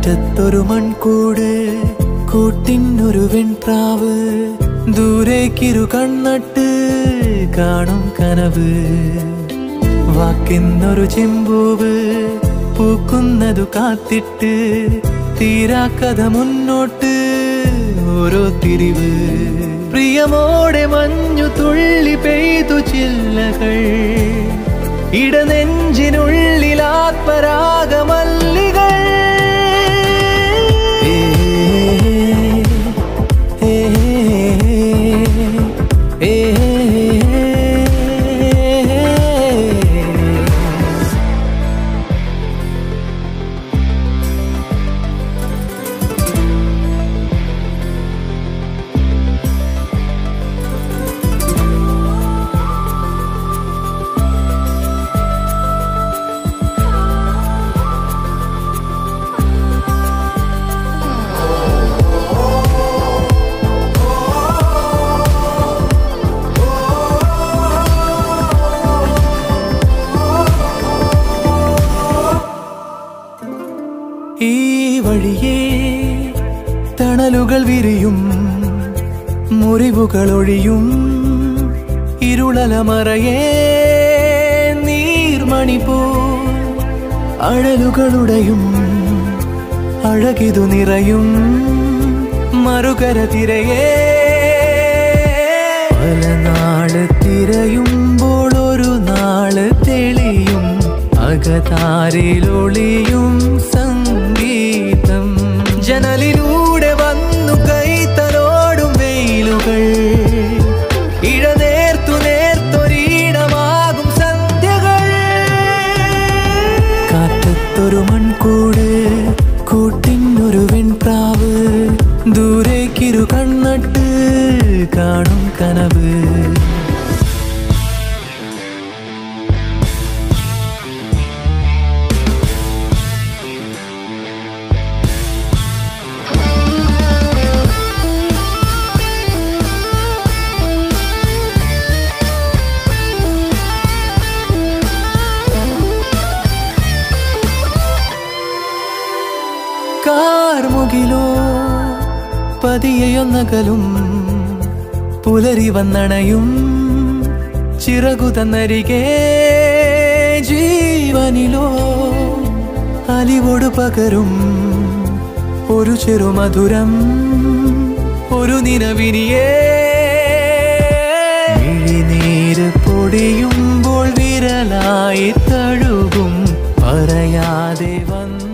കാറ്റത്തൊരു മൺകൂട് കൂട്ടിനൊരു വെൺപ്രാവ് ദൂരേക്കിരു കണ്ണട്ട് കാണും കനവ് വാക്കിന്നൊരു ചെമ്പൂവ് പൂക്കുന്നതു കാത്തിട്ട് തീരാക്കഥ മുന്നോട്ട് ഓരോ തിരിവ് പ്രിയമോടെ മഞ്ഞു തുള്ളി പെയ്തു ചില്ലകൾ ഇടനെഞ്ചിനുള്ളിൽ ആത്മരാഗമല്ലികൾ ഏ, ഏ, ഏ, ഏ. ഈ വഴിയേ തണലുകൾ വിരിയും മുറിവുകൾ ഒഴിയും ഇരുളലമറയേ നീർമണി പോ അഴലുകളുടെയും അഴകിതു നിറയും മറുകര തിരയേ പല നാള് തിരയുമ്പോൾ ഒരു നാള് തെളിയും അകതാരിലൊളിയും സംഗീതം ജനലിലൂടെ വന്നു കൈത്തലോടും വെയിലുകൾ ഇഴനേർത്തു നേർത്തൊരീണമാകും സന്ധ്യകൾ കാറ്റത്തൊരു മൺകൂട് കൂട്ടിനൊരു വെൺപ്രാവ് ദൂരേക്കിരു കണ്ണട്ട് കാണും കനവ് കാർമുകിലോ പതിയെയൊന്നകലും പുലരി വന്നണയും ചിറകു തന്നരികെ ജീവനിലോ അലിവോട് പകരും ഒരു ചെറുമധുരം ഒരു നിലവിനിയേ മിഴിനീര് പൊടിയുമ്പോൾ വിരലായി തഴുകും പറയാതെ വന്നു